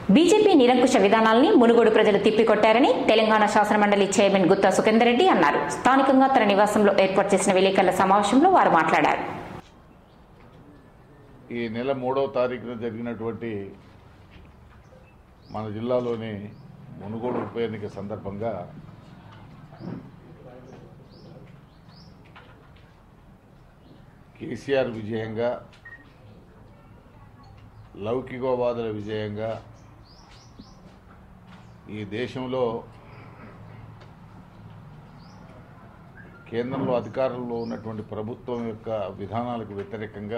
BJP నిరంకుశ విధానాల్ని మునుగోడు ప్రజలు తిప్పికొట్టారని తెలంగాణ శాసనమండలి చైర్మన్ గుత్తా సుఖేందర్ రెడ్డి అన్నారు స్థానికంగా తన నివాసంలో ఏర్పాటు చేసిన విలేకరుల సమావేశంలో వారు మాట్లాడారు ఈ నెల మూడవ తారీఖున జరిగినటువంటి మన జిల్లాలోని మునుగోడు ఉప ఎన్నిక సందర్భంగా కేసీఆర్ విజయంగా లౌకికవాదుల విజయంగా ఈ దేశంలో కేంద్రంలో అధికారంలో ఉన్నటువంటి ప్రభుత్వం యొక్క విధానాలకు వ్యతిరేకంగా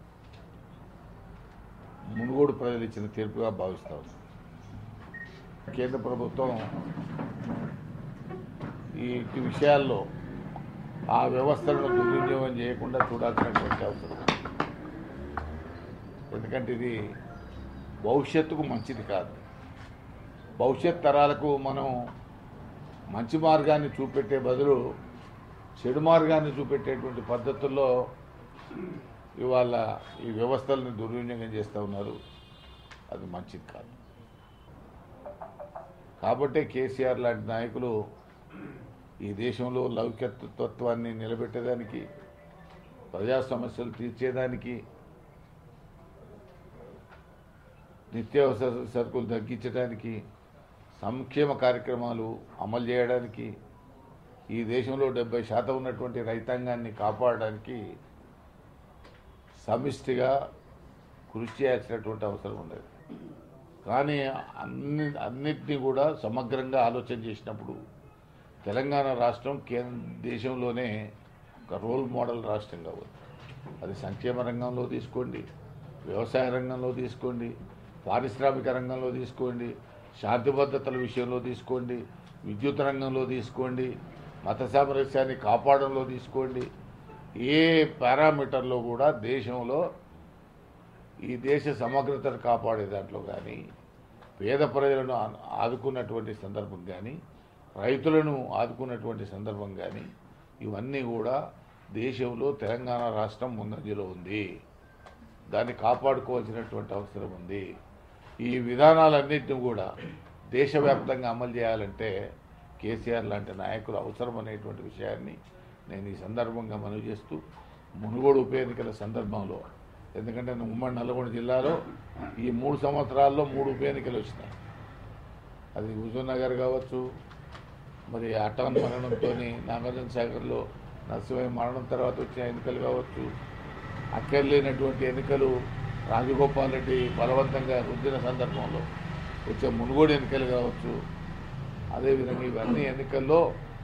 మునుగోడు ప్రజలు ఇచ్చిన తీర్పుగా భావిస్తా ఉన్నాం కేంద్ర ప్రభుత్వం ఈ ఈ విషయాల్లో ఆ వ్యవస్థలను దుర్వినియోగం చేయకుండా చూడాల్సినటువంటి అవసరం ఉంది. ఎందుకంటే ఇది భవిష్యత్తుకు మంచిది కాదు భవిష్యత్ తరాలకు మనం మంచి మార్గాన్ని చూపెట్టే బదులు చెడు మార్గాన్ని చూపెట్టేటువంటి పద్ధతుల్లో ఇవాళ ఈ వ్యవస్థలను దుర్వినియోగం చేస్తూ ఉన్నారు అది మంచిది కాదు కాబట్టే కేసీఆర్ లాంటి నాయకులు ఈ దేశంలో లౌకికతత్వాన్ని నిలబెట్టేదానికి ప్రజా సమస్యలు తీర్చేదానికి నిత్యావసర సరుకులు తగ్గించడానికి సంక్షేమ కార్యక్రమాలు అమలు చేయడానికి ఈ దేశంలో డెబ్బై శాతం ఉన్నటువంటి రైతాంగాన్ని కాపాడడానికి సమిష్టిగా కృషి చేయాల్సినటువంటి అవసరం ఉండేది కానీ అన్ని అన్నిటినీ కూడా సమగ్రంగా ఆలోచన చేసినప్పుడు తెలంగాణ రాష్ట్రం కేంద్ర దేశంలోనే ఒక రోల్ మోడల్ రాష్ట్రంగా ఉంది అది సంక్షేమ రంగంలో తీసుకోండి వ్యవసాయ రంగంలో తీసుకోండి పారిశ్రామిక రంగంలో తీసుకోండి శాంతి భద్రతల విషయంలో తీసుకోండి విద్యుత్ రంగంలో తీసుకోండి మత సామరస్యాన్ని కాపాడంలో తీసుకోండి ఏ పారామీటర్లో కూడా దేశంలో ఈ దేశ సమగ్రతను కాపాడే దాంట్లో కానీ పేద ప్రజలను ఆ- ఆదుకున్నటువంటి సందర్భం కానీ రైతులను ఆదుకున్నటువంటి సందర్భం కానీ ఇవన్నీ కూడా దేశంలో తెలంగాణ రాష్ట్రం ముందంజలో ఉంది దాన్ని కాపాడుకోవాల్సినటువంటి అవసరం ఉంది ఈ విధానాలన్నింటినీ కూడా దేశవ్యాప్తంగా అమలు చేయాలంటే కేసీఆర్ లాంటి నాయకులు అవసరం అనేటువంటి విషయాన్ని నేను ఈ సందర్భంగా మనవి చేస్తూ మునుగోడు ఉప ఎన్నికల సందర్భంలో ఎందుకంటే ఉమ్మడి నల్గొండ జిల్లాలో ఈ మూడు సంవత్సరాల్లో మూడు ఉప ఎన్నికలు వచ్చినాయి అది హుజూర్ నగర్ కావచ్చు మరి అటాన్ మరణంతో నాగార్జున సాగర్లో నరసింహ మరణం తర్వాత వచ్చిన ఎన్నికలు కావచ్చు అక్కర్లేనటువంటి ఎన్నికలు రాజగోపాల్ రెడ్డి బలవంతంగా రుద్దిన సందర్భంలో వచ్చే మునుగోడు ఎన్నికలు కావచ్చు అదేవిధంగా ఇవన్నీ ఎన్నికల్లో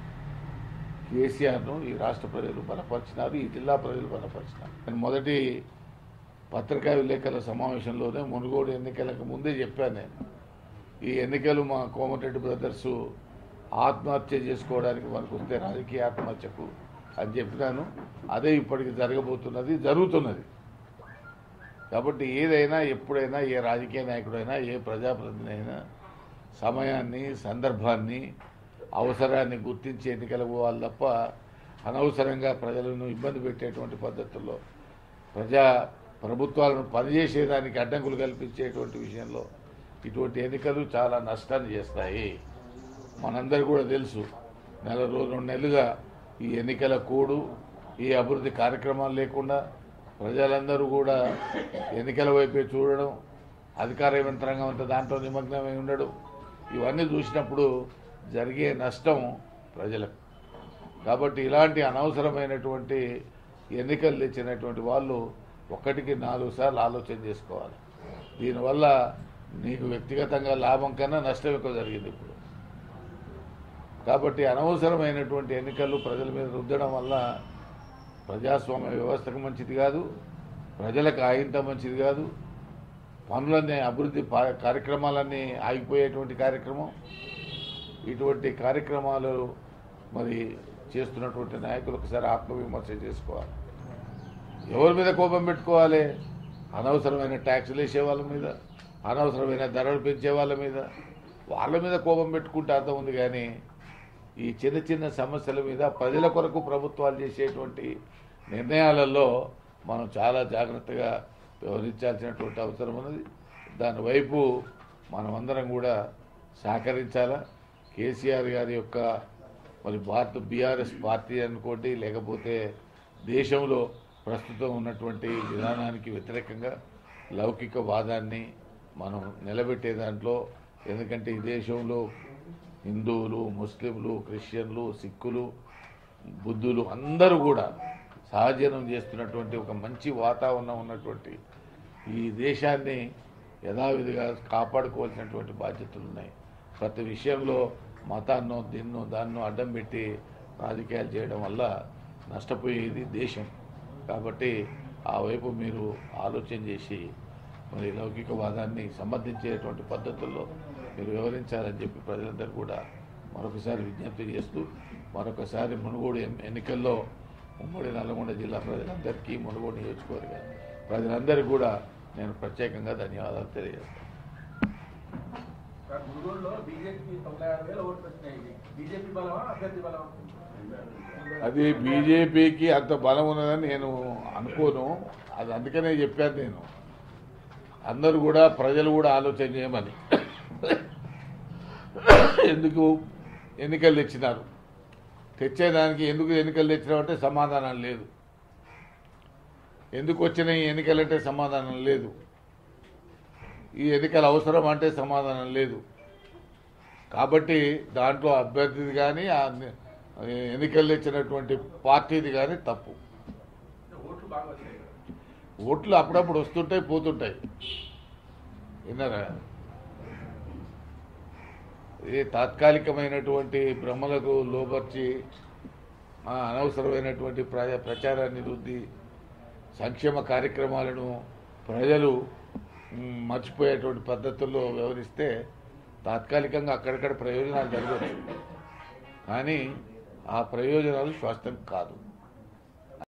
కేసీఆర్ను ఈ రాష్ట్ర ప్రజలు బలపరిచినారు ఈ జిల్లా ప్రజలు బలపరిచినారు నేను మొదటి పత్రికా విలేకరుల సమావేశంలోనే మునుగోడు ఎన్నికలకు ముందే చెప్పాను నేను ఈ ఎన్నికలు మా కోమటిరెడ్డి బ్రదర్స్ ఆత్మహత్య చేసుకోవడానికి మనకు వస్తే రాజకీయ ఆత్మహత్యకు అని చెప్పినాను అదే ఇప్పటికి జరగబోతున్నది జరుగుతున్నది కాబట్టి ఏదైనా ఎప్పుడైనా ఏ రాజకీయ నాయకుడైనా ఏ ప్రజాప్రతినిధి అయినా సమయాన్ని సందర్భాన్ని అవసరాన్ని గుర్తించి ఎన్నికలకు పోవాలి తప్ప అనవసరంగా ప్రజలను ఇబ్బంది పెట్టేటువంటి పద్ధతుల్లో ప్రజా ప్రభుత్వాలను పనిచేసేదానికి అడ్డంకులు కల్పించేటువంటి విషయంలో ఇటువంటి ఎన్నికలు చాలా నష్టాన్ని చేస్తాయి మనందరికీ కూడా తెలుసు నెల రోజు రెండు నెలలుగా ఈ ఎన్నికల కోడు ఈ అభివృద్ధి కార్యక్రమాలు లేకుండా ప్రజలందరూ కూడా ఎన్నికల వైపే చూడడం అధికార యంత్రాంగం అంతా దాంట్లో నిమగ్నమై ఉండడం ఇవన్నీ చూసినప్పుడు జరిగే నష్టం ప్రజలకు కాబట్టి ఇలాంటి అనవసరమైనటువంటి ఎన్నికలు తెచ్చినటువంటి వాళ్ళు ఒకటికి నాలుగు సార్లు ఆలోచన చేసుకోవాలి దీనివల్ల నీకు వ్యక్తిగతంగా లాభం కన్నా నష్టం ఎక్కువ జరిగింది ఇప్పుడు కాబట్టి అనవసరమైనటువంటి ఎన్నికలు ప్రజల మీద రుద్దడం వల్ల ప్రజాస్వామ్య వ్యవస్థకు మంచిది కాదు ప్రజలకు ఆయింత మంచిది కాదు పనులన్నీ అభివృద్ధి పా- కార్యక్రమాలన్నీ ఆగిపోయేటువంటి కార్యక్రమం ఇటువంటి కార్యక్రమాలు మరి చేస్తున్నటువంటి నాయకులు ఒకసారి ఆత్మవిమర్శ చేసుకోవాలి ఎవరి మీద కోపం పెట్టుకోవాలి అనవసరమైన ట్యాక్సులు వేసే వాళ్ళ మీద అనవసరమైన ధరలు పెంచే వాళ్ళ మీద వాళ్ళ మీద కోపం పెట్టుకుంటే అర్థం ఉంది కానీ ఈ చిన్న చిన్న సమస్యల మీద ప్రజల కొరకు ప్రభుత్వాలు చేసేటువంటి నిర్ణయాలలో మనం చాలా జాగ్రత్తగా వ్యవహరించాల్సినటువంటి అవసరం ఉన్నది దాని వైపు మనమందరం కూడా సహకరించాలా కేసీఆర్ గారి యొక్క మరి భారత బీఆర్ఎస్ పార్టీ అనుకోండి లేకపోతే దేశంలో ప్రస్తుతం ఉన్నటువంటి విధానానికి వ్యతిరేకంగా లౌకిక వాదాన్ని మనం నిలబెట్టే దాంట్లో ఎందుకంటే ఈ దేశంలో హిందువులు ముస్లింలు క్రిస్టియన్లు సిక్కులు బుద్ధులు అందరూ కూడా సహజనం చేస్తున్నటువంటి ఒక మంచి వాతావరణం ఉన్నటువంటి ఈ దేశాన్ని యథావిధిగా కాపాడుకోవాల్సినటువంటి బాధ్యతలు ఉన్నాయి ప్రతి విషయంలో మతాన్నో దీన్నో దాన్నో అడ్డం పెట్టి రాజకీయాలు చేయడం వల్ల నష్టపోయేది దేశం కాబట్టి ఆ వైపు మీరు ఆలోచన చేసి మరి లౌకికవాదాన్ని సమర్థించేటువంటి పద్ధతుల్లో మీరు వివరించాలని చెప్పి ప్రజలందరూ కూడా మరొకసారి విజ్ఞప్తి చేస్తూ మరొకసారి మునుగోడు ఎన్- ఎన్నికల్లో ఉమ్మడి నల్గొండ జిల్లా ప్రజలందరికీ మునుగోడు నియోజకవర్గ ప్రజలందరికీ కూడా నేను ప్రత్యేకంగా ధన్యవాదాలు తెలియజేస్తాను సార్ మునుగోడులో బీజేపీకి తొంభై ఆరు వేల ఓట్లు వచ్చినాయి బీజేపీ బలమా అభ్యర్థి బలమా అది బీజేపీకి అంత బలం ఉన్నదని నేను అనుకోను అది అందుకనే చెప్పాను నేను అందరూ కూడా ప్రజలు కూడా ఆలోచన చేయమని ఎందుకు ఎన్నికలు తెచ్చినారు తెచ్చేదానికి ఎందుకు ఎన్నికలు తెచ్చినామంటే సమాధానం లేదు ఎందుకు వచ్చినాయి ఎన్నికలంటే సమాధానం లేదు ఈ ఎన్నికలు అవసరం అంటే సమాధానం లేదు కాబట్టి దాంట్లో అభ్యర్థిది కానీ ఆ ని- ఎన్నికలు తెచ్చినటువంటి పార్టీది కానీ తప్పు ఓట్లు బాగా వచ్చినాయి కదా. ఓట్లు అప్పుడప్పుడు వస్తుంటాయి పోతుంటాయి విన్నారా ఇది తాత్కాలికమైనటువంటి భ్రమలకు లోపర్చి ఆ, అనవసరమైనటువంటి ప్ర ప్రచారాన్ని రుద్ది సంక్షేమ కార్యక్రమాలను ప్రజలు మ్, మర్చిపోయేటువంటి పద్ధతుల్లో వ్యవహరిస్తే తాత్కాలికంగా అక్కడక్కడ ప్రయోజనాలు జరగవచ్చు కానీ ఆ ప్రయోజనాలు శాశ్వతం కాదు